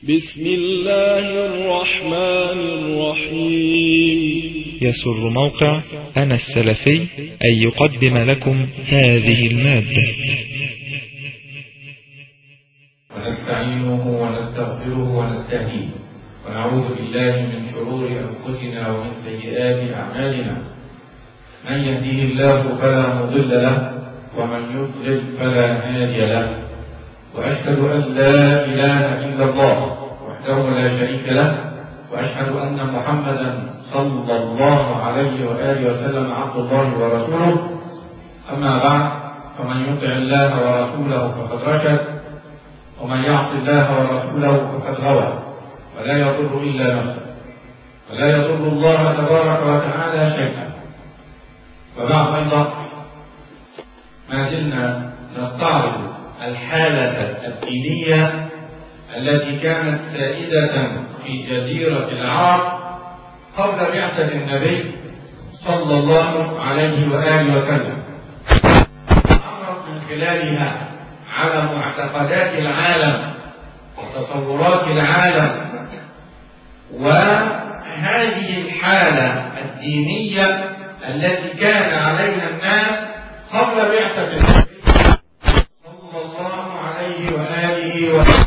بسم الله الرحمن الرحيم يسر موقع أنا السلفي أن يقدم لكم هذه المادة ونستعينه ونستغفره ونستهديه ونعوذ بالله من شرور أنفسنا ومن سيئات أعمالنا من يهديه الله فلا مضل له ومن يضلل فلا هادي له وأشهد أن لا إله إلا الله وحده لا شريك له وأشهد أن محمدا صلى الله عليه وآله وسلم عبد الله ورسوله أما بعد فمن يطع الله ورسوله فقد رشد ومن يعص الله ورسوله فقد غوى ولا يضر إلا نفسه ولا يضر الله تبارك وتعالى شيئا وبعد أيضا ما زلنا نستعرض الحالة الدينية التي كانت سائدة في جزيرة العرب قبل بعثة النبي صلى الله عليه وآله وسلم عرض من خلالها على معتقدات العالم وتصورات العالم وهذه الحالة الدينية التي كان عليها الناس قبل بعثة النبي صلى الله عليه وآله وسلم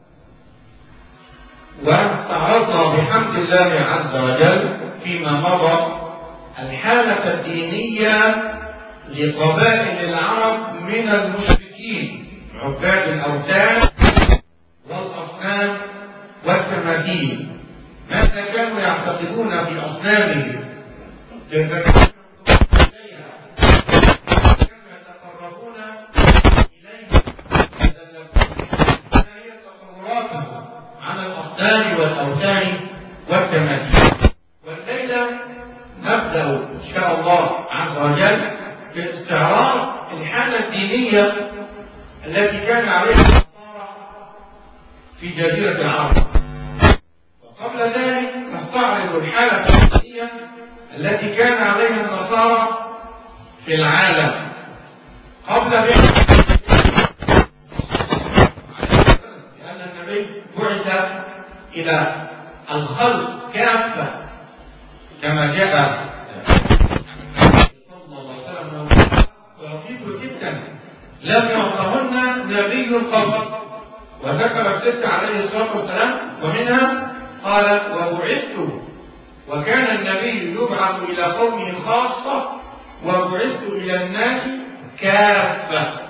واستعرضنا بحمد الله عز وجل فيما مضى الحالة الدينية لقبائل العرب من المشركين عباد الأوثان والأصنام والتماثيل ماذا كانوا يعتقدون في أصنامهم كيف كانوا يتقربون إليها ما هي تصوراتهم عن الأصنام والأوثان والتماثيل والليلة نبدأ إن شاء الله عز وجل في استعراض الحالة الدينية التي كان عليها النصارى في جزيرة العرب وقبل ذلك نستعرض الحالة الدينية التي كان عليها النصارى في العالم قبل بعثة لأن النبي بعث إلى الخلق كافة كما جاء صلى الله عليه وسلم ويعطيك ستا لم يعطهن نبي قبل وذكر الست عليه الصلاة والسلام ومنها قال وبعثت وكان النبي يبعث إلى قومه خاصة وبعثت إلى الناس كافة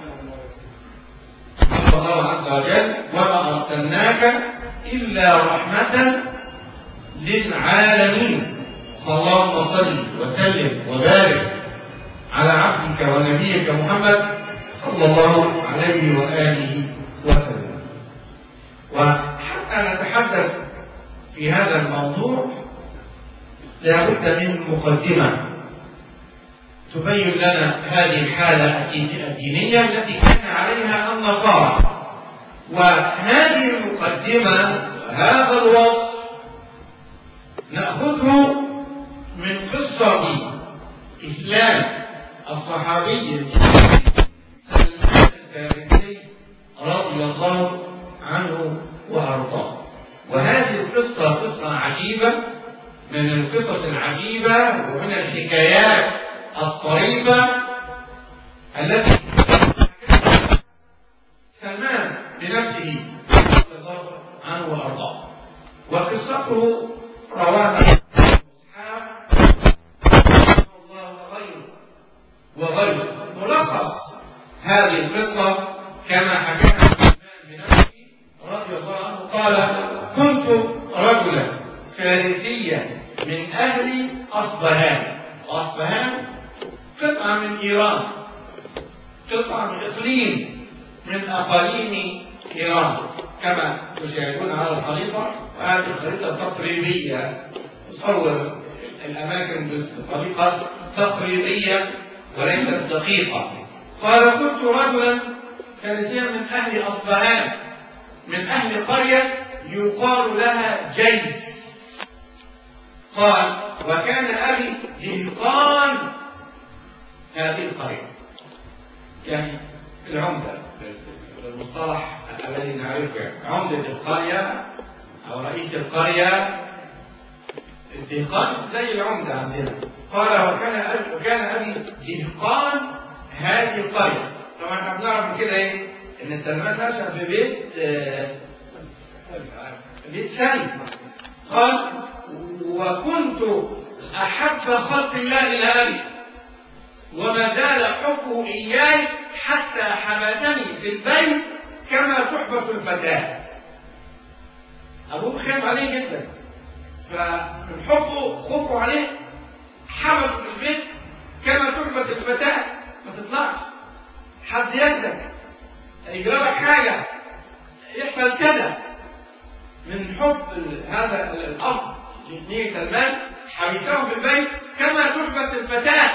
الله عز وجل وما أرسلناك إلا رحمة للعالمين فاللهم صل وسلم وبارك على عبدك ونبيك محمد صلى الله عليه وآله وسلم وحتى نتحدث في هذا الموضوع لابد من مقدمة تبين لنا هذه الحالة الدينية التي كان عليها النصارى وهذه المقدمة هذا الوصف نأخذه من قصة إسلام الصحابي سلمان الفارسي رضي الله عنه وأرضاه وهذه القصة قصة عجيبة من القصص العجيبة ومن الحكايات الطريفة التي سلمان بنفسه رضي الله عنه وأرضاه وقصته رواها إسحاق الله وغيره وغيره ملخص هذه القصة كما حكاها سلمان بنفسه رضي الله عنه قال كنت رجلا فارسيا من أهل أصبهان وأصبهان قطعة من إيران قطعة من إقليم من أقاليم إيران كما تشاهدون على الخريطة وهذه خريطة تقريبية تصور الأماكن بطريقة تقريبية وليست دقيقة قال كنت رجلا فارسيا من أهل أصبهان من أهل قرية يقال لها جيش قال وكان أبي دهقان هذه القرية يعني العمدة المصطلح الذي نعرفه يعني عمدة القرية أو رئيس القرية الدهقان زي العمدة عندنا قال وكان أبي وكان أبي دهقان هذه القرية طبعا احنا بنعرف من كده ايه ان سلمان نشأ في بيت آه، بيت ثاني قال وكنت أحب خلق الله إلى أبي وما زال حبه إياي حتى حبسني في البيت كما تحبس الفتاة أبوه خاف عليه جدا فمن حبه خوفه عليه حبسه في البيت كما تحبس الفتاة ما تطلعش حد يدك يجرى لك حاجة يحصل كذا من حب ال- هذا ال- الأب لابنه سلمان حبسه في البيت كما تحبس الفتاة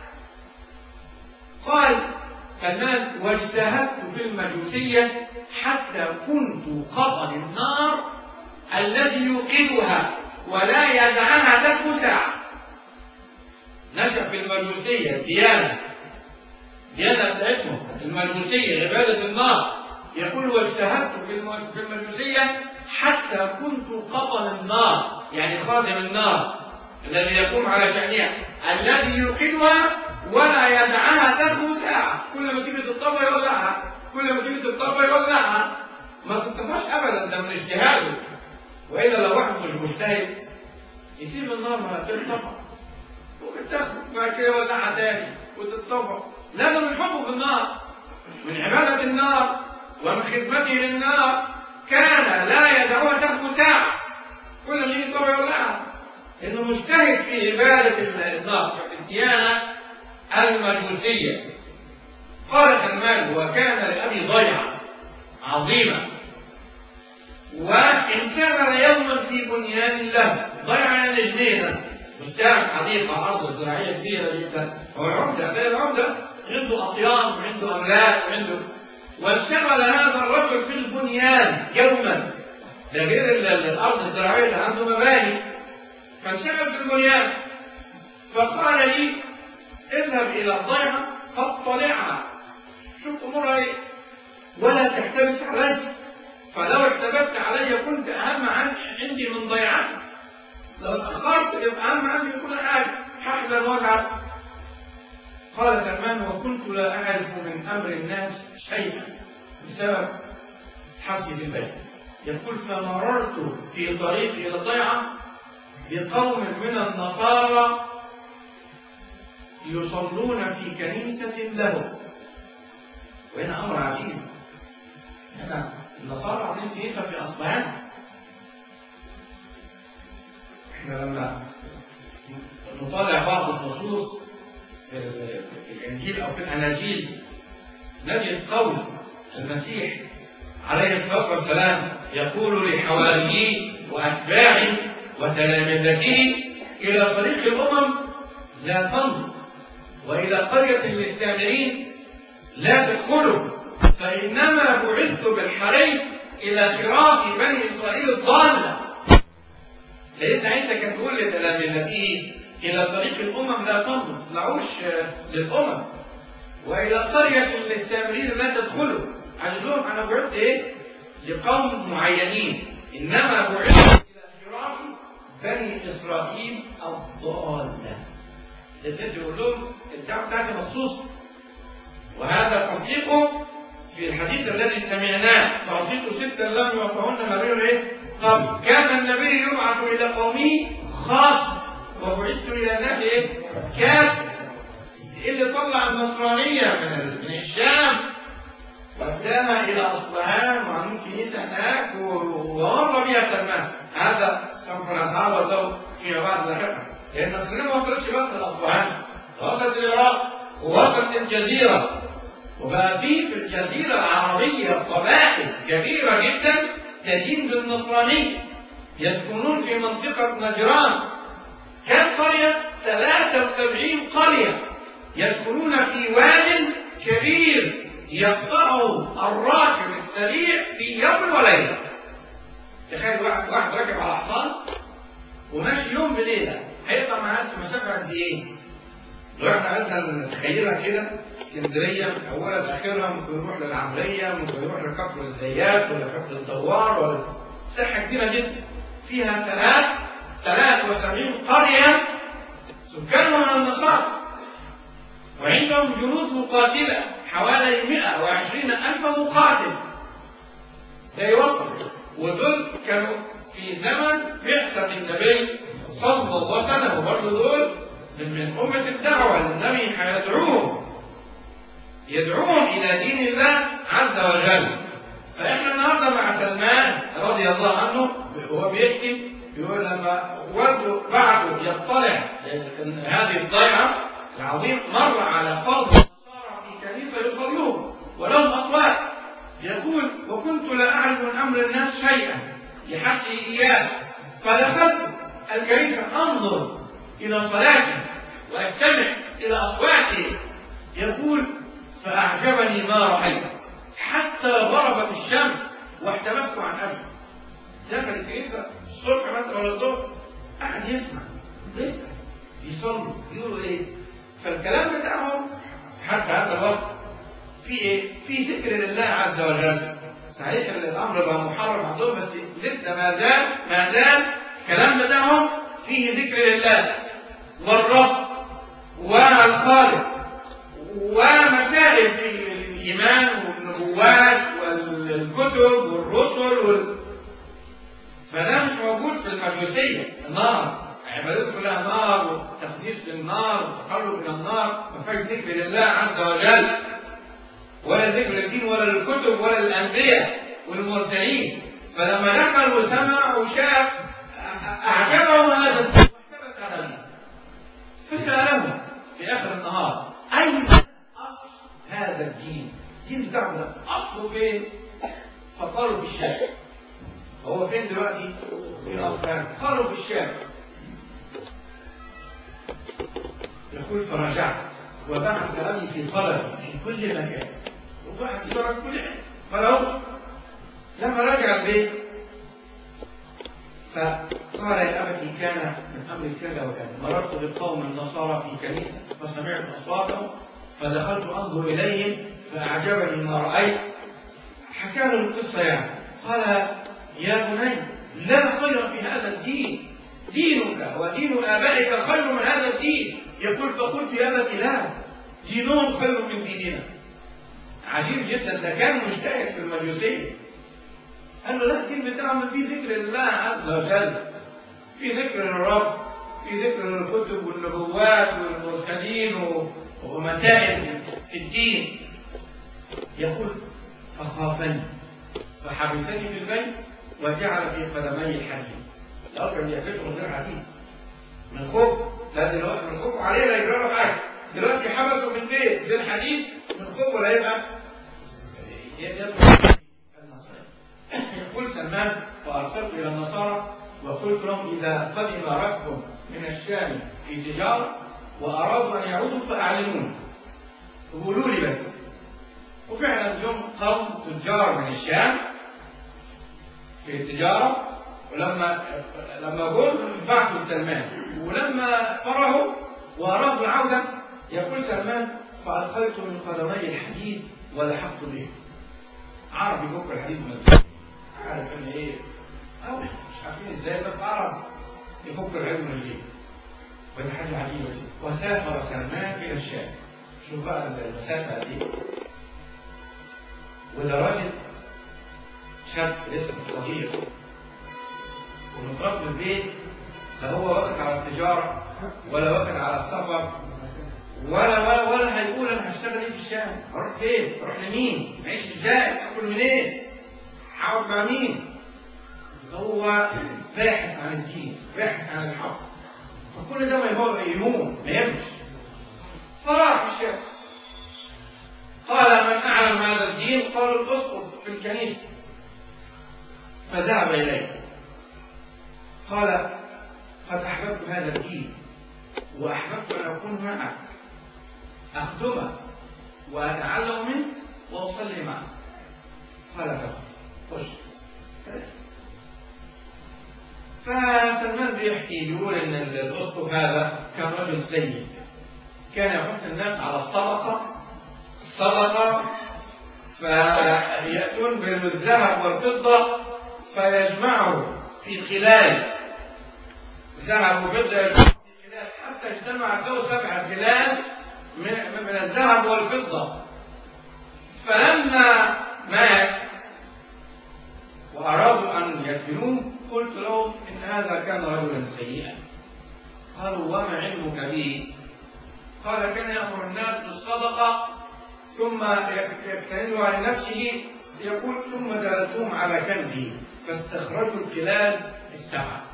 قال سلمان واجتهدت في المجوسية حتى كنت قطن النار الذي يوقدها ولا يدعها تخو ساعة نشأ في المجوسية الديانة الديانة بتاعتهم المجوسية عبادة النار يقول واجتهدت في الم- في المجوسية حتى كنت قطن النار يعني خادم النار الذي يقوم على شأنها الذي يوقدها ولا يدعها تخلو ساعة كل ما تيجي تطفى يولعها كل ما تيجي تطفى يولعها ما تطفاش أبدا ده من اجتهاده وإلا لو واحد مش مجتهد يسيب النار ما تنطفى ممكن تاخد بعد كده يولعها تاني وتتطفى لا ده من حبه في النار من عبادة النار ومن خدمته للنار كان لا يدعوها تخلو ساعة كل ما يجي يطفى يولعها انه مجتهد في عبادة النار في الديانة المجوسية قال سلمان وكان لأبي ضيعة عظيمة وانشغل يوما في بنيان له ضيعة يعني جنينة بستان حديقة أرض زراعية كبيرة جدا هو عمدة غير العمدة عنده أطيان وعنده أملاك وعنده وانشغل هذا الرجل في البنيان يوما ده غير ال- ال- الأرض الزراعية اللي عنده مباني فانشغل في البنيان فقال لي اذهب إلى الضيعة فاطلعها شوف أمورها إيه ولا تحتبس علي فلو احتبست علي كنت أهم عن عندي من ضيعتي لو اتأخرت يبقى أهم عندي من كل حاجة هحزن وأزعل قال سلمان وكنت لا أعرف من أمر الناس شيئا بسبب حبسي في البيت يقول فمررت في طريقي إلى الضيعة بقوم من النصارى يصلون في كنيسة له وهنا أمر عجيب هنا النصارى عاملين كنيسة في أصبهان احنا لما نطالع بعض النصوص في ال- في الإنجيل أو في الأناجيل نجد قول المسيح عليه الصلاة والسلام يقول لحواريه وأتباعه وتلامذته إلى طريق الأمم لا تمضوا وإلى قرية للسامرين لا تدخلوا فإنما بعثت بالحري إلى خراف بني إسرائيل الضالة سيدنا عيسى كان بيقول لتلامذته إلى طريق الأمم لا تمضوا ما تطلعوش آه، للأمم وإلى قرية للسامرين لا تدخلوا قال لهم أنا بعثت إيه؟ لقوم معينين إنما بعثت إلى خراف بني إسرائيل الضالة سيدنا عيسى يقول لهم الدعوة بتاعتي مخصوصة وهذا تصديقه في الحديث الذي سمعناه تعطيت ستا لم يعطهن نبي ايه؟ قبل كان النبي يبعث الى قومه خاصة وبعثت الى الناس ايه؟ كافة اللي طلع النصرانية من ال- من الشام وداها الى اصبهان وعملوا كنيسة هناك و- ومر بها سلمان هذا سوف نتعرض له فيما بعد لاحقا لان النصرانية ما وصلتش بس لاصبهان وصلت العراق ووصلت الجزيرة وبقى في في الجزيرة العربية قبائل كبيرة جدا تدين بالنصرانية يسكنون في منطقة نجران كم قرية؟ 73 قرية يسكنون في واد كبير يقطعه الراكب السريع في يوم وليلة تخيل واحد واحد راكب على حصان وماشي يوم بليلة هيقطع مع ناس مسافة قد إيه؟ لو احنا عندنا نتخيلها كده اسكندريه من اولها لاخرها ممكن نروح للعمريه ممكن نروح لكفر الزيات ولا كفر الدوار ولا مساحه كبيره جدا فيها ثلاث ثلاث وسبعين قريه سكانها من النصارى وعندهم جنود مقاتله حوالي 120 ألف مقاتل زي وصل ودول كانوا في زمن بعثة النبي صلى الله عليه وسلم وبرضه دول من أمة الدعوة النبي هيدعوهم يدعوهم إلى دين الله عز وجل فإحنا النهارده مع سلمان رضي الله عنه وهو بيحكي بيقول لما والده بعده يطلع هذه الضيعة العظيم مر على قوم النصارى في كنيسة يصلون ولهم أصوات يقول وكنت لا أعرف من أمر الناس شيئا لحبسه إياه فدخلت الكنيسة أنظر إلى صلاته وأستمع إلى أصواته يقول فأعجبني ما رأيت حتى غربت الشمس واحتبست عن أبي دخل الكنيسة الصبح مثلا ولا الظهر قاعد يسمع يسمع يصلوا يقولوا إيه فالكلام بتاعهم حتى هذا الوقت في إيه؟ في ذكر لله عز وجل صحيح الأمر بقى محرم عندهم بس لسه ما زال ما زال الكلام بتاعهم فيه ذكر لله والرب والخالق ومسائل في الإيمان والنبوات والكتب والرسل وال... فده مش موجود في المجوسية النار عبادته كلها نار وتقديس للنار وتقرب إلى النار ما فيهاش ذكر لله عز وجل ولا ذكر للدين ولا للكتب ولا للأنبياء والمرسلين فلما دخل وسمع وشاف أعجبه هذا الدين واحتبس على مين فسأله في آخر النهار أين أصل هذا الدين؟ الدين بتاعه ده أصله فين؟ فقالوا في الشام هو فين دلوقتي؟ في أصل قالوا في الشام يقول فرجعت وبعث أبي في طلب في كل مكان وبعث يدرس كل حته ما لهوش لما رجع البيت فقال يا أبتي كان من أمر كذا وكذا مررت بقوم النصارى في كنيسة فسمعت أصواتهم فدخلت أنظر إليهم فأعجبني ما رأيت حكى له القصة يعني قال يا بني لا خير في هذا الدين دينك ودين آبائك خير من هذا الدين يقول فقلت يا أبتي لا دينهم خير من ديننا عجيب جدا ده كان مجتهد في المجوسية قال له لا الدين بتاعهم في ذكر لله عز وجل في ذكر للرب في ذكر للكتب والنبوات والمرسلين ومسائل في الدين يقول فخافني فحبسني في البيت وجعل في قدمي الحديد الأول كان يحبسه من غير حديد من خوف لا دلوقتي من خوف عليه لا يجرى له حاجه دلوقتي حبسه في البيت بالحديد من خوف ولا يبقى يدخل يقول سلمان فارسلت الى النصارى وقلت لهم اذا قدم ركب من الشام في تجاره وارادوا ان يعودوا فاعلنوني قولوا لي بس وفعلا جم قوم تجار من الشام في تجاره ولما لما جم بعثوا لسلمان ولما فرحوا وارادوا العوده يقول سلمان فالقيت من قدمي الحديد ولحقت به عرف يفك الحديد من الجسم عارف ان ايه او مش عارفين ازاي بس عرف يفك الحديد من الجسم ودي حاجه عجيبه جدا وسافر سلمان الى الشام شوف بقى المسافه دي وده راجل شاب لسه صغير ومتربي في البيت لا هو واخد على التجاره ولا واخد على السفر ولا ولا ولا هيقول انا هشتغل ايه في الشام؟ اروح فين؟ اروح لمين؟ اعيش ازاي؟ اكل منين؟ هقعد مع مين؟ هو باحث عن الدين، باحث عن الحق. فكل ده ما هو يهون ما يمشي. فراح الشام. قال من اعلم هذا الدين؟ قالوا الاسقف في الكنيسه. فذهب اليه. قال قد احببت هذا الدين واحببت ان اكون معك أخدمك وأتعلم منك وأصلي معك قال فخر خش فسلمان بيحكي بيقول ان الاسقف هذا كان رجل سيء كان يحث الناس على الصدقة الصدقة فيأتون بالذهب والفضة فيجمعوا في خلال ذهب وفضة يجمعوا في خلال حتى اجتمع له سبع خلال من, من الذهب والفضة فلما مات وأرادوا أن يدفنوه قلت لهم إن هذا كان رجلا سيئا قالوا وما علمك به قال كان يأمر الناس بالصدقة ثم يجتهدها لنفسه يقول ثم دلتهم على كنزه فاستخرجوا الكلال السبعة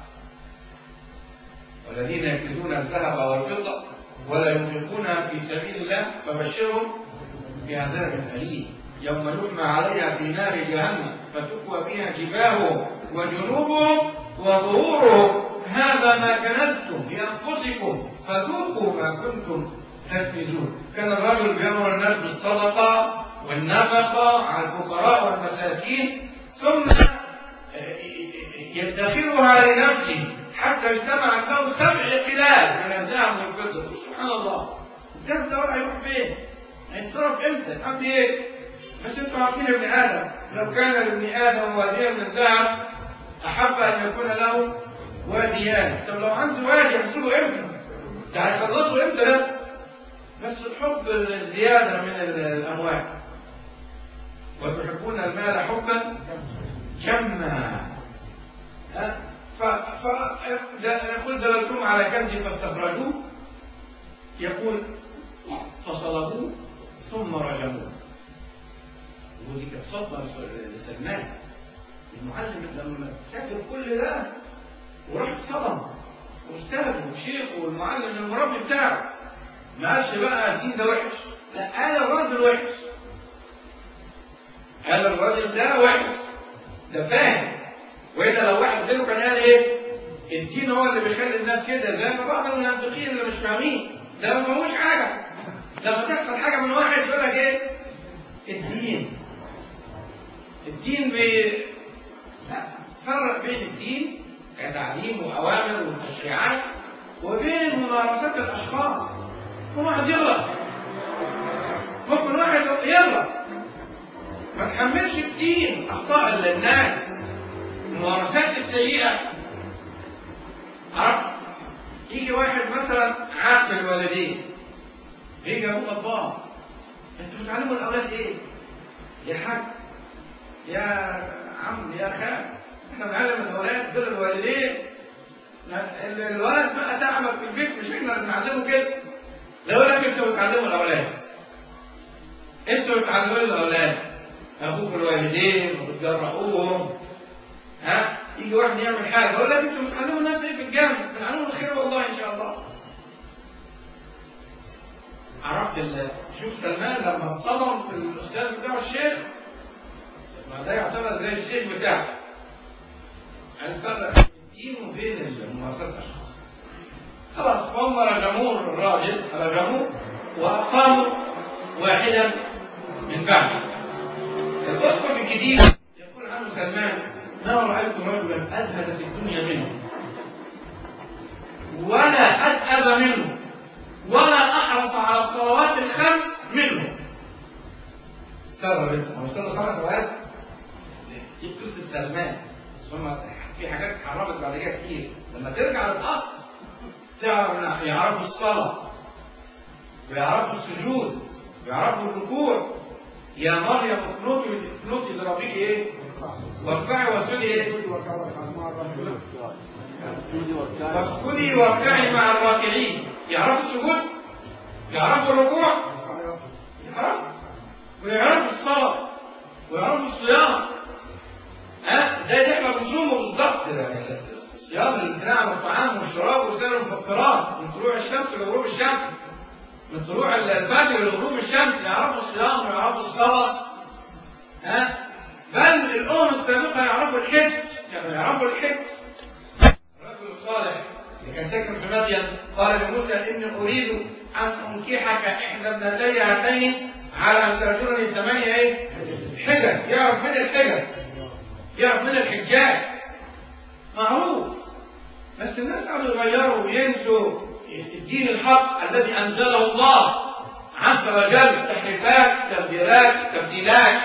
والذين يكنزون الذهب والفضة ولا ينفقونها في سبيل الله فبشرهم بعذاب أليم يوم يحمى عليها في نار جهنم فتكوى بها جباههم وجنوبهم وظهورهم هذا ما كنزتم لأنفسكم فذوقوا ما كنتم تكنزون كان الرجل بيأمر الناس بالصدقة والنفقة على الفقراء والمساكين ثم يدخرها لنفسه حتى اجتمعت له سبع قلال من الذهب والفضة سبحان الله ده ده راح يروح فين؟ هيتصرف امتى؟ عندي ايه؟ بس انتوا عارفين ابن ادم لو كان لابن ادم واديا من ذهب احب ان يكون له واديان طب لو عنده وادي يحصله امتى؟ ده هيخلصه امتى ده؟ بس الحب الزياده من الاموال وتحبون المال حبا جما ها؟ ف ف يقول دللتم على كنز فاستخرجوه يقول فصلبوه ثم رجموه ودي كانت صدمه لسلمان المعلم لما سافر كل ده وراح اتصدم واستاذه وشيخه والمعلم المربي بتاعه ما قالش بقى الدين ده وحش لا قال الراجل وحش قال الراجل ده وحش ده فاهم والا لو واحد غيره كان قال ايه؟ الدين هو اللي بيخلي الناس كده زي ما بعض المنافقين اللي مش فاهمين ده ما فهموش حاجه لما تحصل حاجه من واحد يقول لك ايه؟ الدين الدين بي... لا فرق بين الدين كتعليم واوامر وتشريعات وبين ممارسات الاشخاص ممكن واحد يغلط ممكن واحد يغلط ما تحملش الدين اخطاء للناس الممارسات السيئه عرفت يجي واحد مثلا عاق الوالدين يجي ابوه غضبان انتوا بتعلموا الاولاد ايه؟ يا حاج يا عم يا خال احنا بنعلم الاولاد دول الوالدين الولد بقى تعبك في البيت مش احنا اللي بنعلمه كده لا يقول لك انتوا بتعلموا الاولاد انتوا بتعلموا الاولاد اخوك الوالدين وبتجرؤوهم ها يجي واحد يعمل حاجه يقول لك انتوا بتعلموا الناس ايه في الجامع بنعلمهم الخير والله ان شاء الله عرفت شوف سلمان لما اتصدم في الاستاذ بتاعه الشيخ ما ده يعتبر زي الشيخ بتاعه الفرق بين الدين وبين ممارسات الاشخاص خلاص فهم رجموه الراجل رجموه واقاموا واحدا من بعده الاسقف الجديد يقول عنه سلمان ما رايت رجلا ازهد في الدنيا منه ولا ادأب منه ولا احرص على الصلوات الخمس منه استغرب انت هو صلى خمس صلوات دي قصه سلمان ثم في حاجات اتحرفت بعد كده كتير لما ترجع للاصل تعرف يعرفوا الصلاه ويعرفوا السجود ويعرفوا الركوع يا مريم اقنطي اقنطي لربك ايه؟ واركعي واسجدي ايه؟ واسجدي واركعي مع الراكعين يعرفوا السجود؟ يعرفوا الركوع؟ يعرفوا ويعرفوا الصلاه ويعرفوا الصيام ها زي اللي احنا بنصومه بالظبط يعني الصيام الامتناع من الطعام والشراب وسائر المفطرات من طلوع الشمس لغروب الشمس من طلوع الفجر لغروب الشمس يعرفوا الصيام ويعرفوا الصلاه ها بل الامم السابقه يعرفوا الحج كانوا يعرفوا الحج الرجل الصالح اللي كان ساكن في مدين قال لموسى اني اريد ان انكحك احدى ابنتي هاتين على ان ترجلني ثمانيه ايه؟ حجج يعرف من الحجج يعرف من الحجاج معروف بس الناس قعدوا يغيروا وينسوا الدين الحق الذي أنزله الله عز وجل تحريفات تبديلات تبديلات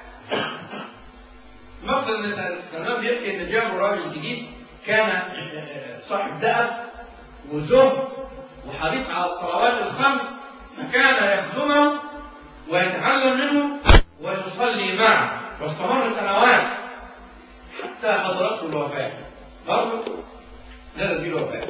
مقصد ان سلمان بيحكي ان جابوا راجل جديد كان صاحب دأب وزهد وحريص على الصلوات الخمس فكان يخدمه ويتعلم منه ويصلي معه واستمر سنوات حتى حضرته الوفاة برضه نزل به الوفاة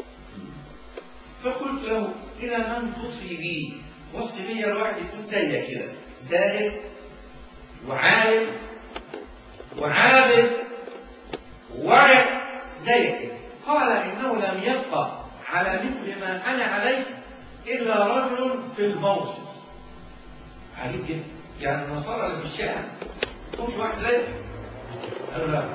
فقلت له إلى من توصي بي؟ وصي بي الواحد يكون زيك كده زاهد وعالم وعابد وورع زيك كده قال إنه لم يبقى على مثل ما أنا عليه إلا رجل في الموصل عجيب جدا يعني النصارى اللي في الشارع مش واحد زيك قالوا لا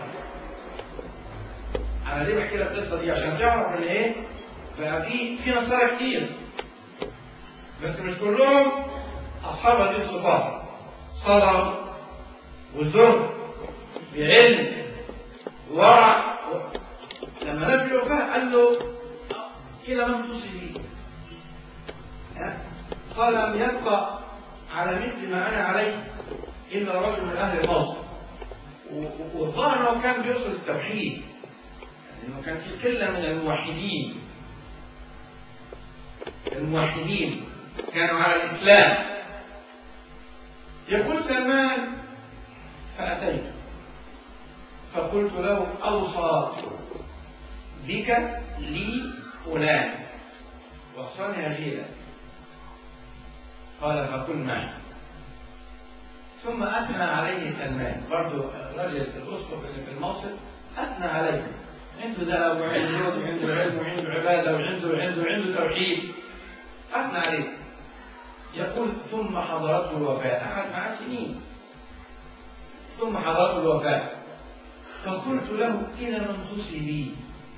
انا ليه بحكي لك القصه دي عشان تعرف ان ايه بقى في في نصارى كتير بس مش كلهم اصحاب هذه الصفات صبر وزهد بعلم ورع لما نبي الوفاء قال له الى من توصي بي قال لم يبقى على مثل ما انا عليه الا رجل من اهل مصر والظاهر انه كان بيرسل التوحيد انه كان في قله من الموحدين الموحدين كانوا على الاسلام يقول سلمان فاتيت فقلت له اوصى بك لي فلان وصاني اجيلا قال فكن معي ثم اثنى عليه سلمان برضه رجل الاسقف اللي في الموصل اثنى عليه عنده ذهب وعنده زهد وعنده علم وعنده عباده وعنده وعنده وعنده توحيد اثنى عليه يقول ثم حضرته الوفاه قعد معاه سنين ثم حضرته الوفاه فقلت له الى من توصي بي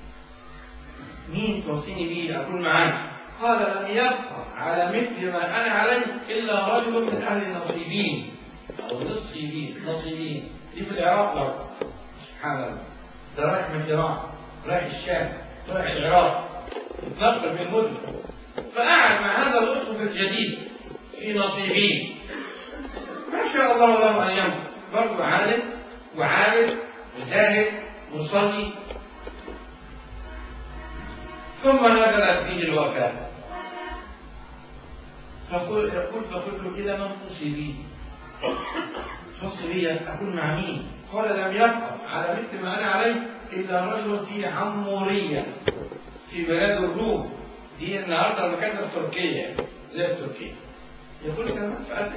مين توصيني بي اكون معاك قال لم يبقى على مثل ما انا عليه الا رجل من اهل النصيبين او نصيبين نصيبين دي في العراق برضه سبحان الله ده رايح من ايران رايح الشام رايح العراق اتنقل من مدن فقعد مع هذا الاسقف الجديد في نصيبين ما شاء الله له ان يموت برضه عالم وعابد وزاهد مصلي ثم نزلت به الوفاه فقل يقول فقلت الى من توصي بي توصي بي اكون مع مين قال لم يبقى على مثل ما انا عليه الا رجل في عموريه في بلاد الروم دي النهارده المكان في تركيا زي تركيا يقول سلمان فاتي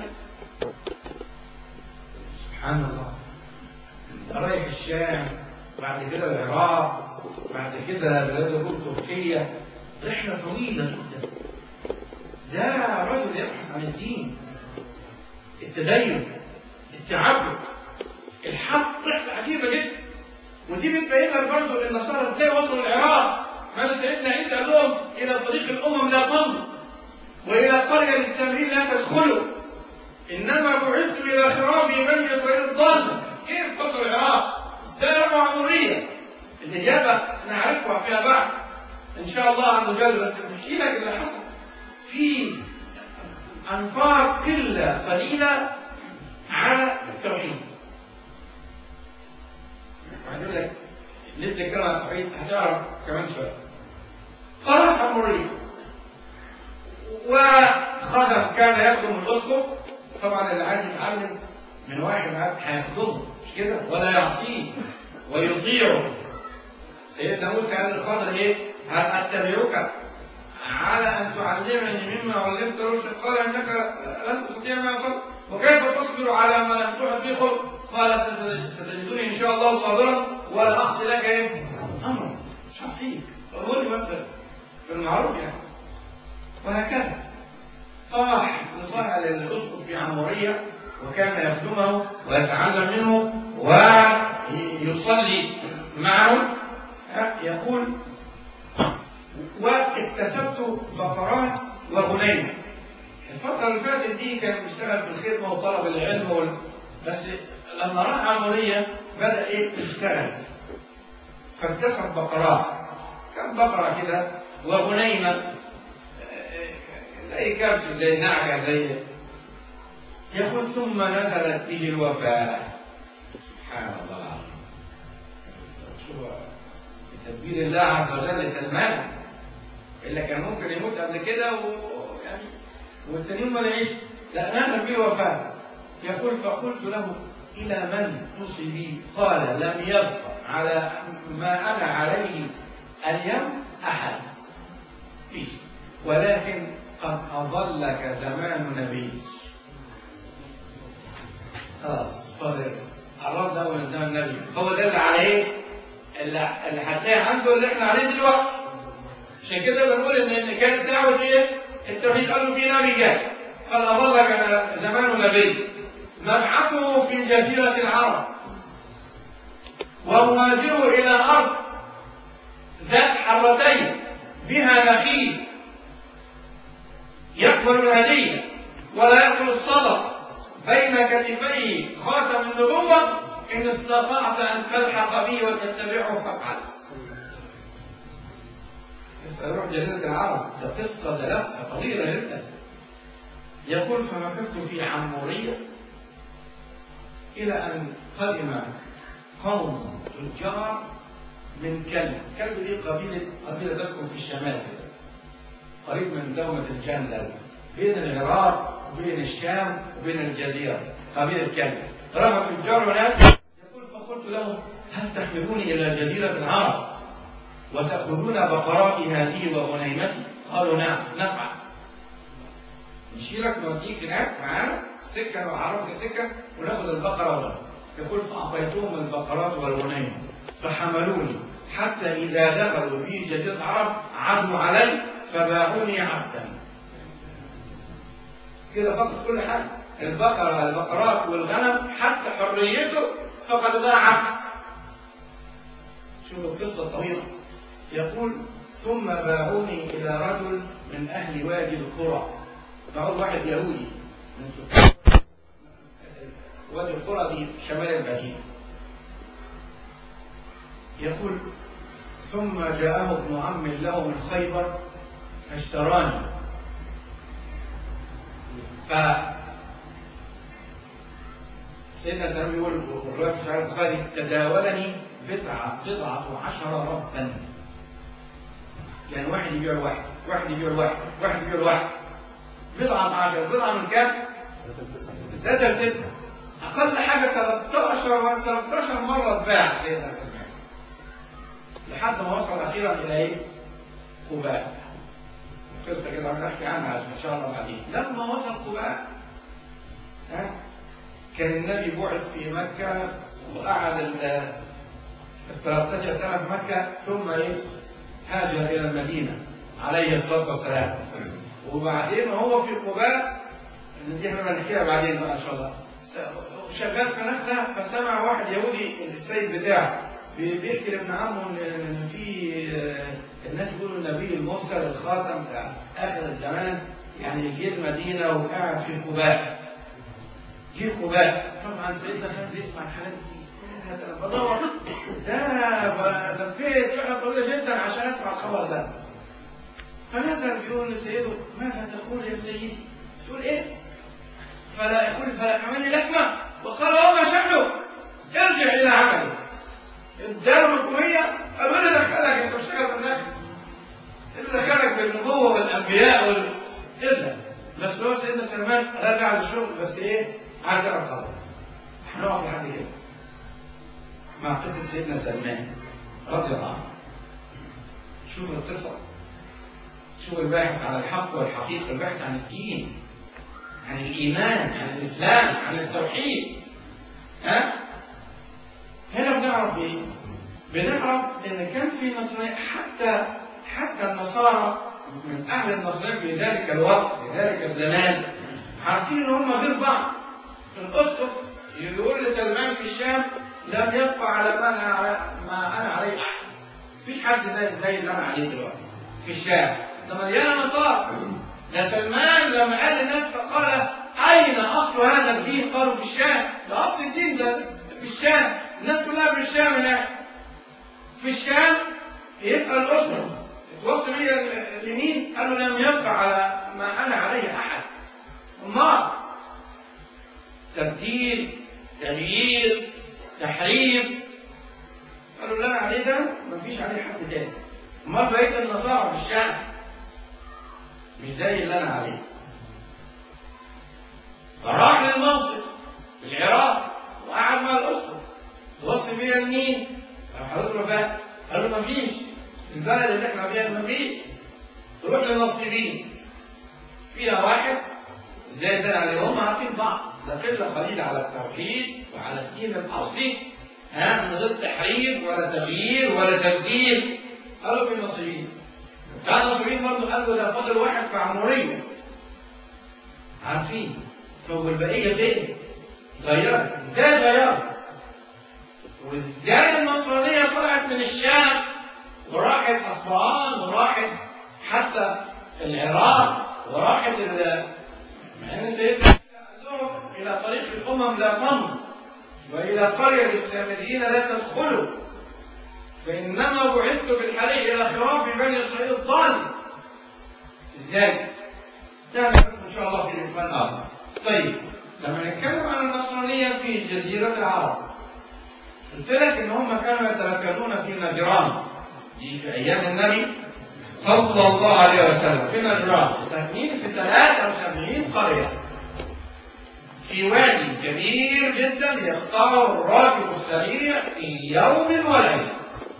سبحان الله انت رايح الشام بعد كده العراق بعد كده بلاد الروم تركيا رحله طويله جدا ده رجل يبحث عن الدين التدين التعبد الحق رحله عجيبه جدا ودي بتبين لك برضه النصارى ازاي وصلوا العراق ماذا سيدنا عيسى قال لهم الى طريق الامم لا تمضوا والى قريه للسامريين لا تدخلوا انما بعثت الى خراب بني اسرائيل الضال كيف وصلوا العراق؟ ازاي رفعوا عموريه؟ الاجابه نعرفها فيما بعد ان شاء الله عز وجل بس بنحكي لك اللي حصل في انفار قله قليله على التوحيد وهقول لك ليه بتتكلم عن التوحيد هتعرف كمان شويه خرج حموريه وخدم كان يخدم الاسقف طبعا اللي عايز يتعلم من واحد هيخدمه مش كده ولا يعصيه ويطيعه سيدنا موسى قال للخضر ايه؟ هل اتبعك على ان تعلمني مما علمت رشد قال انك لن تستطيع ما صبر وكيف تصبر على ما لم تحط به خلق قال ستجدني ان شاء الله صابرا ولا اعصي لك ايه؟ امرا مش هعصيك قولي بس في المعروف يعني وهكذا فراح لصاحب الاسقف في عموريه وكان يخدمه ويتعلم منه ويصلي معه يقول واكتسبت بقرات وغنيمه الفترة اللي فاتت دي كان بيشتغل في الخدمة وطلب العلم وال... بس لما راح عمورية بدأ إيه يشتغل فاكتسب بقرات كم بقرة كده وغنيمة زي كبش زي نعجة زي يقول ثم نزلت به الوفاة سبحان الله العظيم شو تدبير الله عز وجل لسلمان إلا كان ممكن يموت قبل كده ويعني والتاني يوم ما نعيش لا نزل به الوفاة يقول فقلت له إلى من تصبي قال لم يبق على ما أنا عليه اليوم أحد فيش ولكن قد أظلك زمان نبي خلاص فاضل قربنا أول من زمن النبي هو ده اللي على إيه؟ اللي اللي هتلاقي عنده اللي إحنا عليه دلوقتي عشان كده بنقول إن إن كانت دعوة إيه؟ التوحيد قالوا في نبي جاي قد أظلك زمان نبي مبعثه في جزيرة العرب ومهاجره إلى أرض ذات حرتين بها نخيل يقبل الهدية ولا يأكل الصدق بين كتفيه خاتم النبوة إن استطعت أن تلحق به وتتبعه فافعل. روح جزيرة العرب ده قصة ده لفة طويلة جدا. يقول فمكثت في عمورية إلى أن قدم قوم تجار من كلب، كلب دي قبيلة قبيلة تذكر في الشمال كده. قريب من دومة الجندل بين العراق وبين الشام وبين الجزيرة قبيلة كلب. رفع التجار هناك يقول فقلت لهم هل تحملوني إلى جزيرة العرب وتأخذون بقرائي هذه وغنيمتي؟ قالوا نعم نفعل. نشيلك نوديك هناك معانا سكة وعرفك سكة وناخد البقرة والغنم. يقول فأعطيتهم البقرات والغنيمة فحملوني حتى إذا دخلوا في جزيرة العرب عدوا علي فباعوني عبدا. كده فقط كل حاجة. البقرة البقرات والغنم حتى حريته فقد باع عبد. شوف القصة الطويلة. يقول ثم باعوني إلى رجل من أهل وادي القرى. باعوا واحد يهودي من سكان وادي القرى دي شمال المدينة. يقول ثم جاءه ابن عم له من خيبر فاشتراني ف سيدنا سلام يقول والرواية في صحيح البخاري تداولني بضعة بضعة عشر ربا يعني واحد يبيع واحد واحد يبيع واحد واحد يبيع واحد بضعة عشر بضعة من كام؟ ثلاثة لتسعة أقل حاجة 13 و 13 مرة اتباع سيدنا سلمان لحد ما وصل أخيرا إلى إيه؟ قباء قصة كده هنحكي عنها إن شاء الله بعدين لما وصل قباء ها كان النبي بعث في مكة وقعد ال 13 سنة في مكة ثم إيه؟ هاجر إلى المدينة عليه الصلاة والسلام وبعدين وهو في قباء دي احنا هنحكيها بعدين بقى إن شاء الله شغال في نخلة فسمع واحد يهودي السيد بتاعه بيحكي لابن عمه ان في الناس بيقولوا النبي المرسل الخاتم بتاع اخر الزمان يعني جه المدينه وقاعد في قباء جه قباء طبعا سيدنا خالد بيسمع الحاجات دي ده انا بدور ده لفيت رحله طويله جدا عشان اسمع الخبر ده فنزل بيقول لسيده ماذا تقول يا سيدي؟ تقول ايه؟ فلا يقول فلا كمان لكمه وقال وما شأنك؟ ارجع الى عملك الدار الحكومية قالوا ايه اللي دخلك انت بتشتغل في الداخل ايه اللي دخلك بالنبوة والانبياء وال ارجع بس هو سيدنا سلمان رجع للشغل بس ايه عايز يعرف خبر هنقف لحد كده مع قصة سيدنا سلمان رضي الله عنه شوف القصة شوف الباحث عن الحق والحقيقة الباحث عن الدين عن الإيمان عن الإسلام عن التوحيد ها هنا بنعرف ايه؟ بنعرف ان كان في نصرانية حتى حتى النصارى من اهل النصرانية في ذلك الوقت في ذلك الزمان عارفين ان هم غير بعض. الاسقف يقول لسلمان في الشام لم يبقى على ما انا على ما انا عليه احد. مفيش حد زي زي اللي انا عليه دلوقتي في الشام. ده مليانه نصارى. ده سلمان لما قال للناس فقال اين اصل هذا الدين؟ قالوا في الشام. ده اصل الدين ده في الشام. الناس كلها في الشام هناك في الشام يسأل الأسرة توصي بي لمين؟ قال له لم يبقى على ما انا عليه احد امال تبديل تغيير تحريف قالوا اللي انا عليه ده مفيش عليه حد تاني امال بقيت النصارى في الشام مش زي اللي انا عليه فراح للمنصب في العراق وقعد مع الاسره توصي بيا لمين؟ راح حضرتك له بقى قال له مفيش في البلد اللي احنا فيها مفيش تروح للنصيبين فيها واحد زي ده عليهم عارفين بعض ده قله قليله على التوحيد وعلى الدين الاصلي ها من غير تحريف ولا تغيير ولا تبديل قالوا في النصيبين بتاع النصيبين برضه قالوا ده فاضل واحد في عموريه عارفين طب والبقيه فين؟ غيرت ازاي غيرت؟ وازاي النصرانيه طلعت من الشام وراحت اصفهان وراحت حتى العراق وراحت مع ان سيدنا لهم الى طريق الامم لا تمضوا والى قريه للسامريين لا تدخلوا فانما بعثت بالحري الى خراف بني اسرائيل الضال ازاي؟ نعرف ان شاء الله في لقاء اخر طيب لما نتكلم عن النصرانيه في جزيره العرب قلت لك ان هم كانوا يتركزون في نجران دي في ايام النبي صلى الله عليه وسلم في نجران ساكنين في 73 قريه في وادي كبير جدا يختاره الراكب السريع في يوم وليله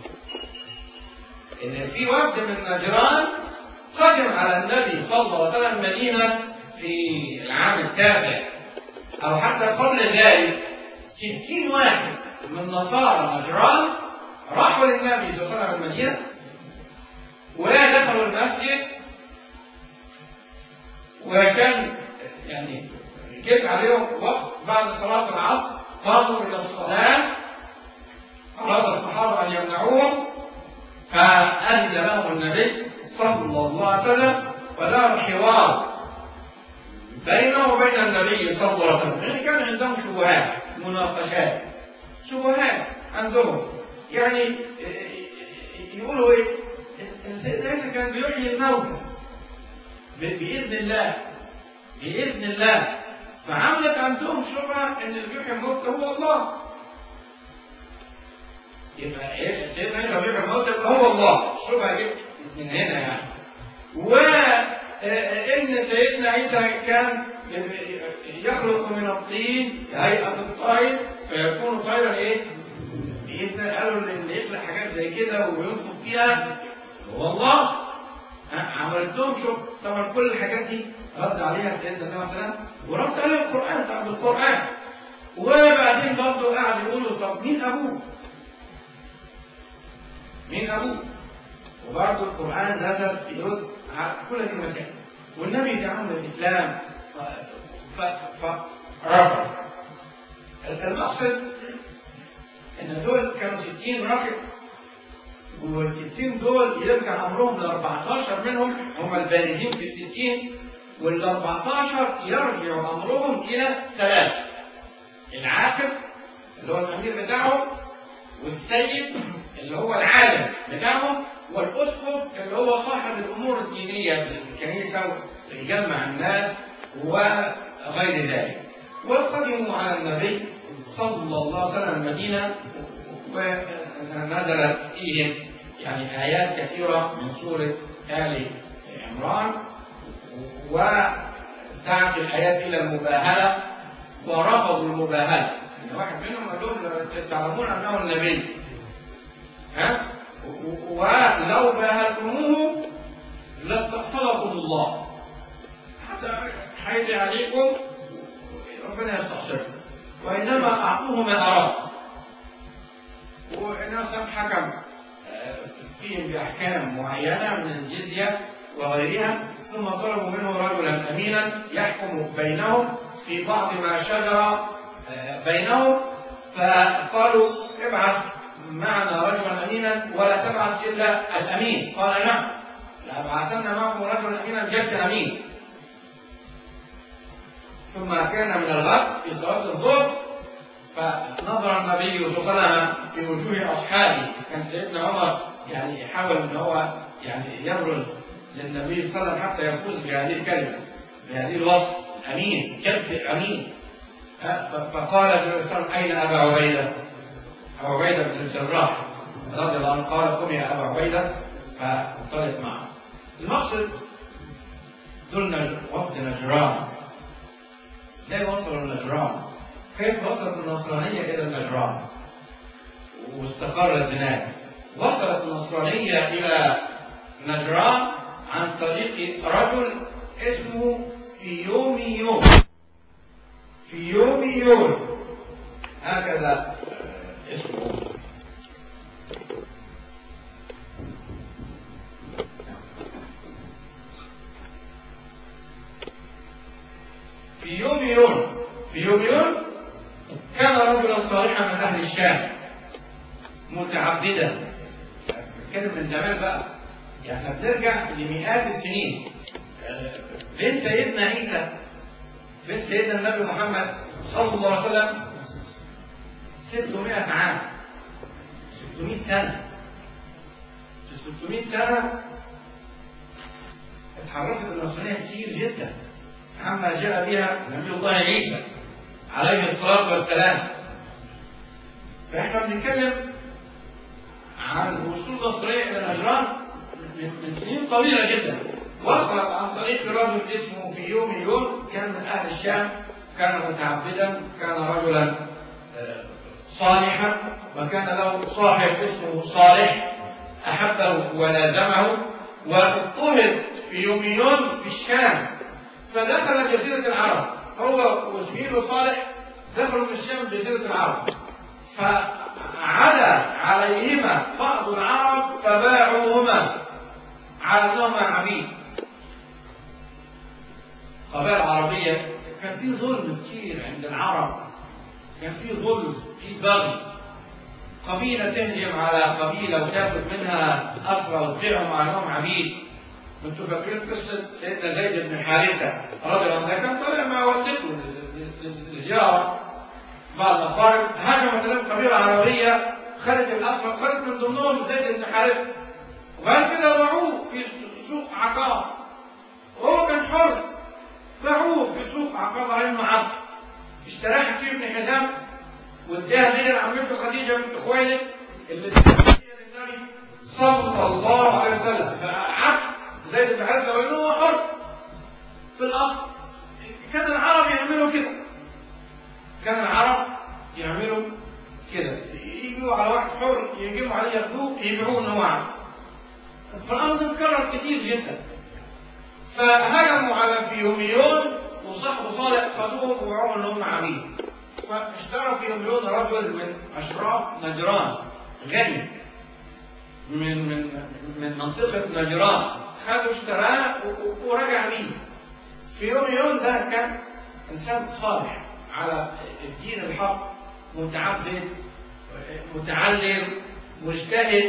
ان في وفد من نجران قدم على النبي صلى الله عليه وسلم المدينه في العام التاسع او حتى قبل ذلك ستين واحد من نصارى نجران راحوا للنبي صلى الله عليه وسلم المدينه ودخلوا المسجد وكان يعني جيت عليهم وقت بعد صلاة العصر قاموا إلى الصلاة أراد الصحابة أن يمنعوهم فأذن لهم النبي صلى الله عليه وسلم ودار حوار بينه وبين النبي صلى الله عليه وسلم يعني كان عندهم شبهات مناقشات شبهات عندهم يعني يقولوا ايه ان سيدنا عيسى كان بيحيي الموتى باذن الله باذن الله فعملت عندهم شبهه ان اللي بيحيي الموتى هو الله يبقى ايه سيدنا عيسى بيحيي الموتى هو الله الشبهه جت من هنا يعني وان سيدنا عيسى كان يخلق من الطين هيئه الطير فيكون طيرا ايه؟ بإذن قالوا اللي يخلق حاجات زي كده وينفخ فيها هو الله عملت لهم شوف طبعا كل الحاجات دي رد عليها سيدنا النبي صلى الله عليه وسلم ورد عليها القرآن طبعا بالقرآن وبعدين برضه قعد يقولوا طب مين أبوه؟ مين أبوه؟ وبرضه القرآن نزل يرد على كل هذه المسائل والنبي دعاهم للإسلام فرفض المقصد ان دول كانوا 60 راكب وال 60 دول يرجع امرهم ل 14 منهم هم البالغين في ال 60 وال 14 يرجع امرهم الى ثلاثه العاقب اللي هو الامير بتاعهم والسيد اللي هو العالم بتاعهم والاسقف اللي هو صاحب الامور الدينيه في الكنيسه يجمع الناس وغير ذلك وقدموا على النبي صلى الله عليه وسلم المدينة ونزلت فيهم يعني آيات كثيرة من سورة آل عمران ودعت الآيات إلى المباهلة ورفضوا المباهلة يعني واحد منهم قال لهم تعلمون أنه النبي ها ولو باهلتموه لاستأصلكم الله حتى حيدي عليكم ربنا يستأصلكم وإنما أعطوه ما أراد والناس حكم فيهم بأحكام معينة من الجزية وغيرها ثم طلبوا منه رجلا أمينا يحكم بينهم في بعض ما شجر بينهم فقالوا ابعث معنا رجلا أمينا ولا تبعث إلا الأمين قال نعم لأبعثن معكم رجلا أمينا جد أمين ثم كان من الغد في صلاة الظهر فنظر النبي صلى الله عليه وسلم في وجوه أصحابه كان سيدنا عمر يعني يحاول ان هو يعني يبرز للنبي صلى الله عليه وسلم حتى يفوز بهذه الكلمه بهذه الوصف امين جد امين فقال النبي صلى الله عليه وسلم اين ابا عبيده؟ ابو عبيده بن الجراح رضي الله عنه قال قم يا ابا عبيده فانطلق معه. المقصد دول وفد نجران ازاي وصلوا النجران؟ كيف وصلت النصرانيه الى النجران؟ واستقرت هناك. وصلت النصرانيه الى نجران عن طريق رجل اسمه في يوم يوم في يوم يوم هكذا اسمه في يوم يوم في يوم يوم كان رجلا صالحا من اهل الشام متعبدا بنتكلم من زمان بقى يعني احنا بنرجع لمئات السنين بين سيدنا عيسى بين سيدنا النبي محمد صلى الله عليه وسلم 600 عام 600 سنة في 600 سنة اتحركت النصرانية كتير جدا عما جاء بها نبي الله عيسى عليه الصلاة والسلام فاحنا بنتكلم عن وصول النصرانية إلى نجران من سنين طويلة جدا وصلت عن طريق رجل اسمه في يوم يوم كان من أهل الشام كان متعبدا كان رجلا صالحا وكان له صاحب اسمه صالح أحبه ولازمه واضطهد في يوم يوم في الشام فدخل جزيرة العرب هو وزميله صالح دخلوا من الشام جزيرة العرب فعلى عليهما بعض العرب فباعوهما على انهما عبيد قبائل عربية كان في ظلم كتير عند العرب كان في ظلم في بغي قبيلة تهجم على قبيلة وتاخذ منها أسرى وتبيعهم على انهم عبيد انتوا فاكرين قصة سيدنا زيد بن حارثة رضي الله عنه كان طالع مع والدته لزيارة بعض الأقارب هاجمت عليهم قبيلة عربية خدت الأسرى خدت من ضمنهم زيد بن حارثة وبعد كده باعوه في سوق عقار وهو كان حر باعوه في سوق عقار على انه عبد اشتراه حكيم بن حزام واداها ليلى عمته خديجه بنت خويلد اللي اداها للنبي صلى الله عليه وسلم فعبد زيد بن حارثه لو انه حر في الاصل كان العرب يعملوا كده كان العرب يعملوا كده يجوا على واحد حر يجيبوا عليه ياخدوه يبيعوه ان هو عبد فالامر ده اتكرر كتير جدا فهجموا على فيوميون وصاحبه صالح خدوهم وباعوهم ان هم عبيد فاشترى فيوميون رجل من اشراف نجران غني من من من منطقه نجران خده اشتراه ورجع بيه فيوميون ده كان انسان صالح على الدين الحق متعبد متعلم مجتهد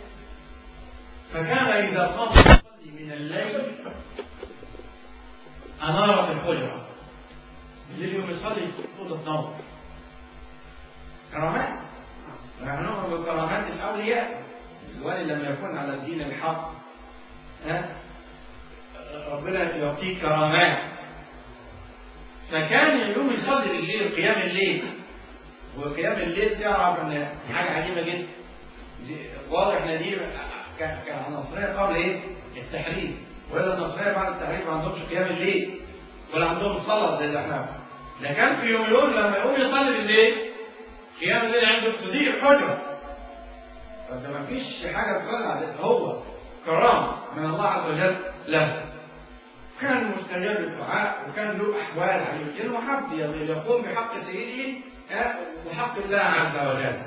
فكان إذا قام يصلي من الليل أنارت الحجرة اللي يوم يصلي أوضة نور كرامات نحن بكرامات الأولياء الولي لما يكون على الدين الحق ها ربنا يعطيه كرامات فكان يوم يصلي بالليل قيام الليل وقيام الليل تعرف ان حاجه عجيبه جدا واضح ان دي كان النصرانيه قبل ايه؟ التحريف ولا النصرانيه بعد التحريف ما عندهمش قيام الليل ولا عندهم صلاه زي الاحناف ده كان في يوم يوم لما يقوم يصلي بالليل قيام الليل عنده تضيء حجره فده ما فيش حاجه تطلع هو كرامه من الله عز وجل له كان مستجاب الدعاء وكان له احوال عجيبه جدا وحب يقوم بحق سيده وحق الله عز وجل.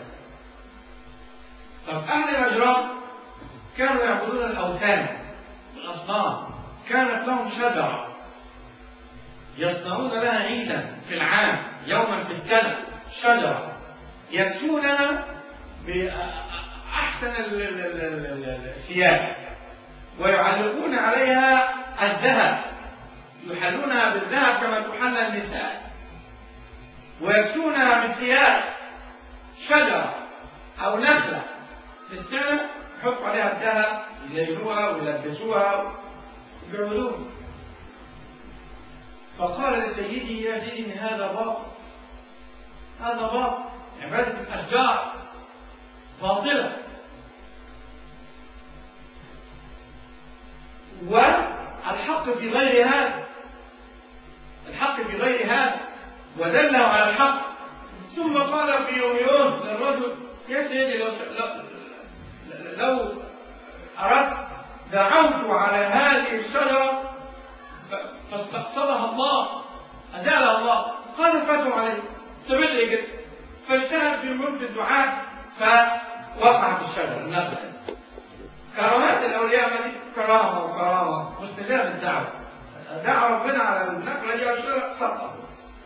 طب اهل نجران كانوا يعبدون الاوثان الاصنام كانت لهم شجره يصنعون لها عيدا في العام يوما في السنه شجره يكسونها باحسن الثياب ويعلقون عليها الذهب يحلونها بالذهب كما تحل النساء ويكسونها بالثياب شجرة أو نخلة في السنة يحطوا عليها الذهب يزينوها ويلبسوها ويعملوها فقال لسيده يا سيدي ان هذا باطل هذا باطل عباده الاشجار باطله والحق في غير هذا الحق في غير هذا ودله على الحق ثم قال في يوم يوم للرجل يا سيدي لو لو, لو اردت دعوت على هذه الشجره فاستقصدها الله ازالها الله قال فاتوا عليه تبدأ كده فاجتهد في ملك الدعاء فوقعت الشجره النخله كرامات الاولياء ما دي كرامه وكرامه مستجاب الدعوه دعا ربنا على النخله دي الشجره سقط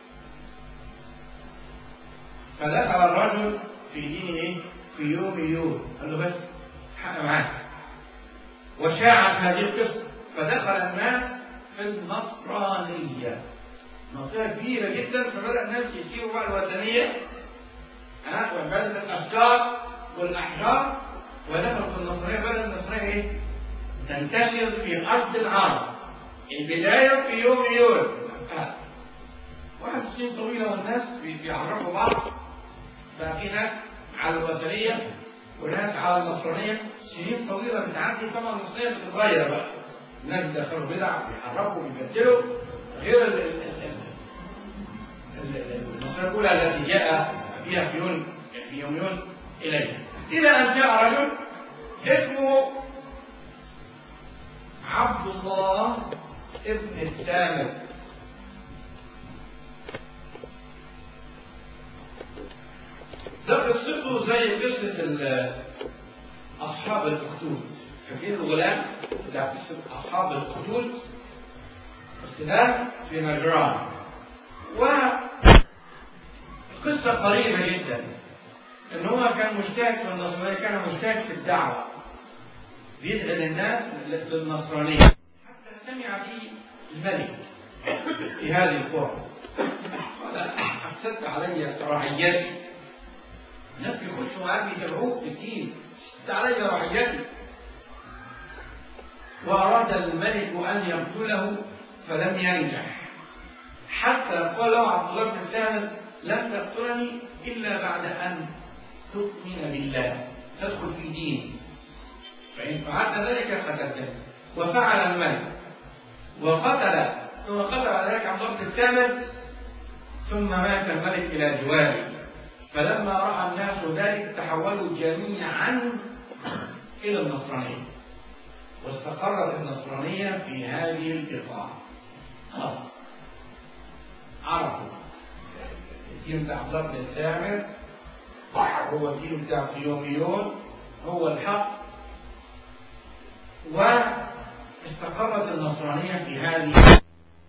فدخل الرجل في دينه في يوم يوم قال له بس حق معاك وشاعت هذه القصه فدخل الناس في النصرانيه منطقه كبيره جدا فبدا الناس يسيروا بقى الوثنيه ها وعباده الاشجار والاحجار ودخلوا في النصرانيه بدا النصرانيه ايه؟ تنتشر في ارض العرب البدايه في يوم يول واحد سنين طويله والناس بيعرفوا بعض بقى في ناس على الوثنيه وناس على النصرانيه سنين طويله بتعدي طبعا النصرانيه بتتغير بقى الناس بيدخلوا بدع بيحرفوا بيبدلوا غير النصرانيه الاولى التي جاء بها في يوم في يوم يوم اليه الى ان جاء رجل اسمه عبد الله ابن الثامر ده قصته زي قصة أصحاب الأخدود فاكرين الغلام بتاع قصة أصحاب الأخدود بس ده في نجران وقصة قريبة جدا إن هو كان مجتهد في النصرانية كان مجتهد في الدعوة بيدعي للناس للنصرانية حتى سمع به الملك في هذه القرى قال أفسدت علي رعيتي الناس بيخشوا معاك بيتابعوك في الدين شدت علي رعيتي وأراد الملك أن يقتله فلم ينجح حتى قال له عبد الله بن ثابت لن تقتلني إلا بعد أن تؤمن بالله تدخل في ديني فإن فعلت ذلك قتلتني وفعل الملك وقتل ثم قتل على ذلك عبد الله بن الثامر ثم مات الملك إلى جواره فلما راى الناس ذلك تحولوا جميعا الى النصرانيه واستقرت النصرانيه في هذه البقاع خلاص عرفوا الدين بتاع عبد الله بن الثامر هو الدين بتاع في يوم يوم هو الحق واستقرت النصرانيه في هذه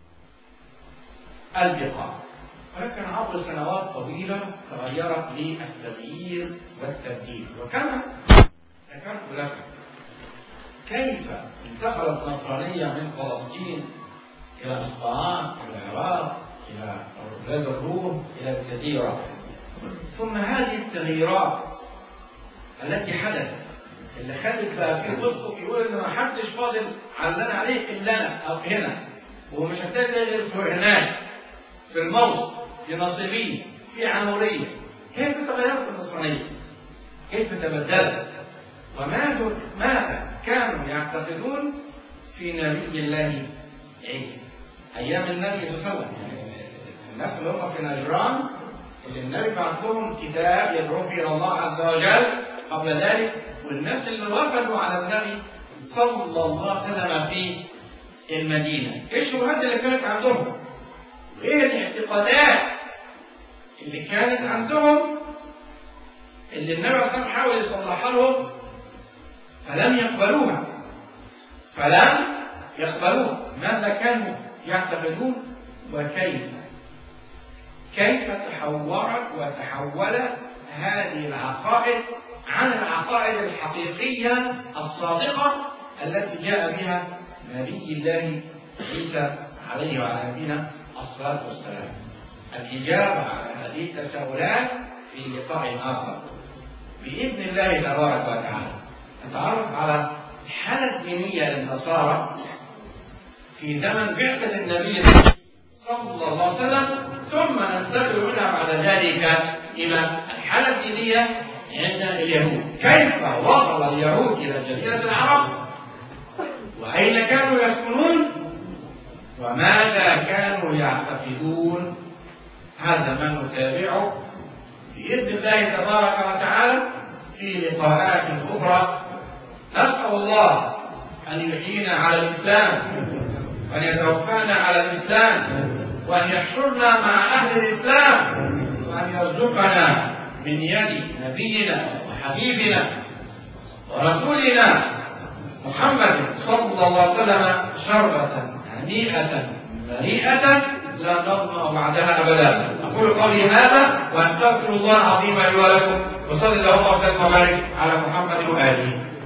البقاع ولكن عبر سنوات طويلة تغيرت لي التغيير والتبديل وكما ذكرت لك كيف انتقلت النصرانية من فلسطين إلى أصبهان إلى العراق إلى بلاد الروم إلى الجزيرة ثم هذه التغييرات التي حدثت اللي خلت بقى في اسقف يقول ان ما حدش فاضل علنا عليه الا انا او هنا ومش هتلاقي غير في هناك في الموصل في ناصبين في عمورية كيف تغيرت النصرانية كيف تبدلت وماذا ماذا كانوا يعتقدون في نبي الله عيسى أيام النبي صلى الله عليه وسلم يعني الناس اللي هم في نجران اللي النبي بعث لهم كتاب يدعو فيه الله عز وجل قبل ذلك والناس اللي وفدوا على النبي صلى الله عليه وسلم في المدينة ايه الشبهات اللي كانت عندهم ايه الاعتقادات اللي كانت عندهم اللي النبي صلى الله عليه وسلم حاول يصلحها لهم فلم يقبلوها فلم يقبلوها ماذا كانوا يعتقدون وكيف كيف تحورت وتحولت هذه العقائد عن العقائد الحقيقية الصادقة التي جاء بها نبي الله عيسى عليه وعلى نبينا الصلاة والسلام الإجابة على هذه التساؤلات في لقاء آخر بإذن الله تبارك وتعالى نتعرف على الحالة الدينية للنصارى في زمن بعثة النبي صلى الله عليه وسلم ثم ننتقل منها بعد ذلك إلى الحالة الدينية عند اليهود كيف وصل اليهود إلى جزيرة العرب وأين كانوا يسكنون وماذا كانوا يعتقدون هذا ما نتابعه بإذن الله تبارك وتعالى في لقاءات أخرى نسأل الله أن يحيينا على الإسلام وأن يتوفانا على الإسلام وأن يحشرنا مع أهل الإسلام وأن يرزقنا من يد نبينا وحبيبنا ورسولنا محمد صلى الله عليه وسلم شربة هنيئة مريئة لا نظمأ بعدها أبدا أقول قولي هذا وأستغفر الله العظيم لي ولكم وصلى اللهم وسلم وبارك على محمد وآله